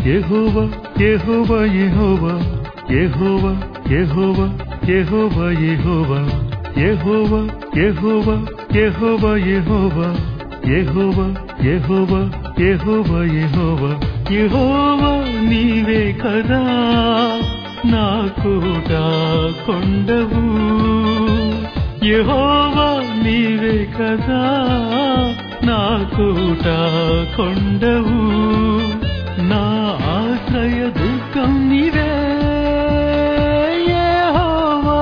యెహోవా యెహోవా యెహోవా యెహోవా యెహోవా యెహోవా యెహోవా యెహోవా యెహోవా యెహోవా యెహోవా యెహోవా యెహోవా యెహోవా యెహోవా యెహోవా నీవే కదా నా కోట కొండవు యెహోవా నీవే కదా నా కోట కొండవు నా ఆశ్రయ దుఃఖం నీవే యెహోవా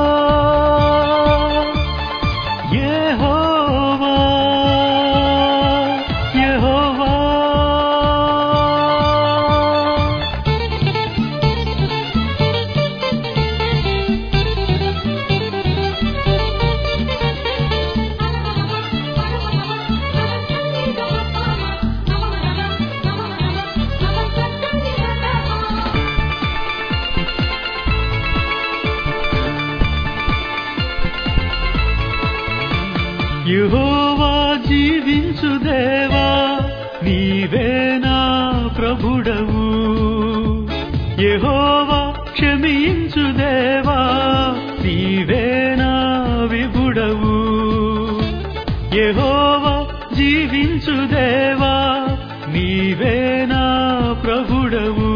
యెహోవా యెహోవా యెహోవా జీవించు దేవా నీవే నా ప్రభుడవు యెహోవా క్షమించు దేవా నీవే నా విభుడవు యెహోవా జీవించు దేవా నీవే నా ప్రభుడవు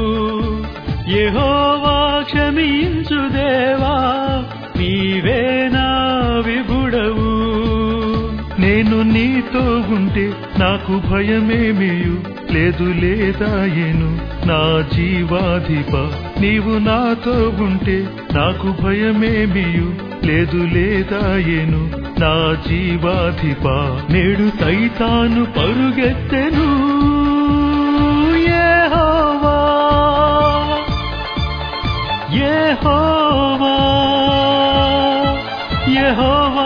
యెహోవా క్షమించు దేవా నీవే నా విభుడవు నేను నీతో ఉంటే నాకు భయమేమియు లేదు లేదాయెను నా జీవాధిప నీవు నాతో ఉంటే నాకు భయమేమియు లేదు లేదాయెను నా జీవాధిప నేడు సైతాను పరుగెత్తెను యెహోవా యెహోవా యెహోవా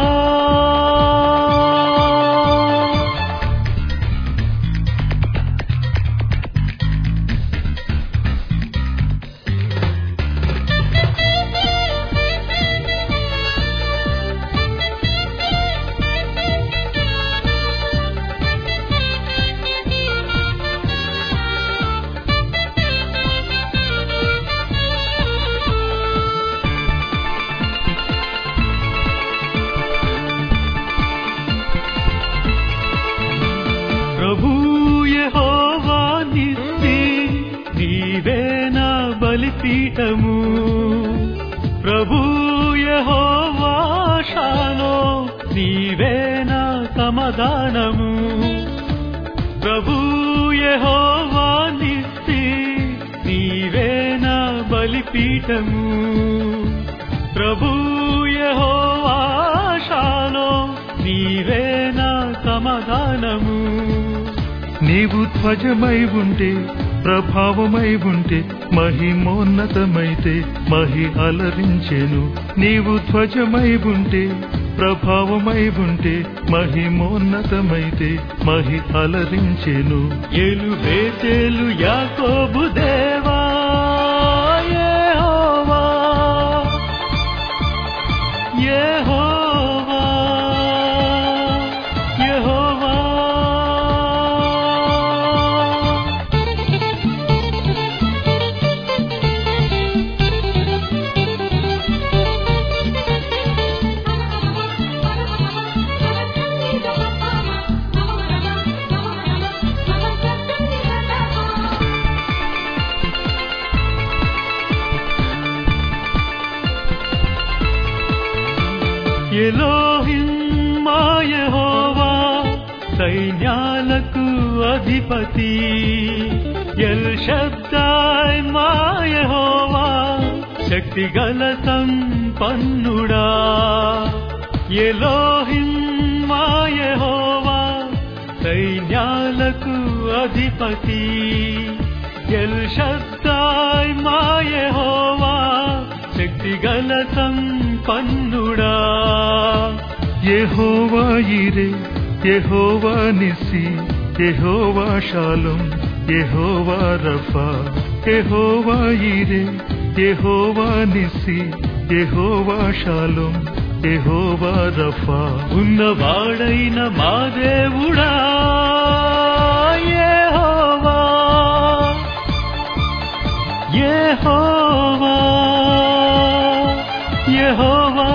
ప్రభు యెహోవా నిస్సి నీవే నా బలిపీఠము ప్రభు యెహోవా షాలో నీవే నా సమాధానము ప్రభు యెహోవా నిస్సి నీవే నా బలిపీఠము ప్రభు యెహోవా షాలో నీవే నా సమాధానము నీవు ధ్వజమై ఉంటే ప్రభావమై ఉంటే మహిమోన్నతమైతే మహి అలరించెను నీవు ధ్వజమై ఉంటే ప్రభావమై ఉంటే మహిమోన్నతమైతే మహి అలరించెను ఏలు బేతేలు యాకోబు దేవా యెహోవా యెహోవా యెహోవా ఎలోహిం మా యెహోవా సైన్యాలకు అధిపతి ఎల్ శబ్దాయ్ మా యెహోవా శక్తి గల సంపన్నుడా ఎలోహిం మా యెహోవా సైన్యాలకు అధిపతి ఎల్ శబ్దాయ్ మా యెహోవా శక్తి గల సంపన్నుడా యెహోవా ఇరే యెహోవా నిసి యెహోవా షాలం యెహోవా రఫా యెహోవా ఇరే యెహోవా నిసి యెహోవా షాలం యెహోవా రఫా ఉన్నవాడైన మా దేవుడా యెహోవా యెహోవా యెహోవా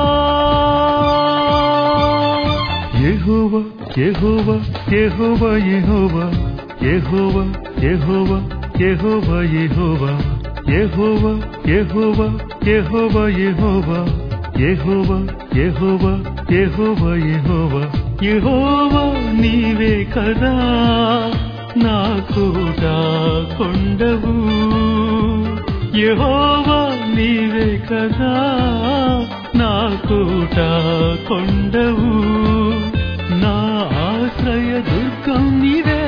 యెహోవా యెహోవా యెహోవా యెహోవా యెహోవా యెహోవా యెహోవా యెహోవా యెహోవా యెహోవా యెహోవా యెహోవా యెహోవా యెహోవా యెహోవా యెహోవా యెహోవా నీవే కదా నా కూడా కొండవు యెహోవా నీవే కదా నా కూడా కొండవు నా ఆశ్రయ దుర్గం నీవే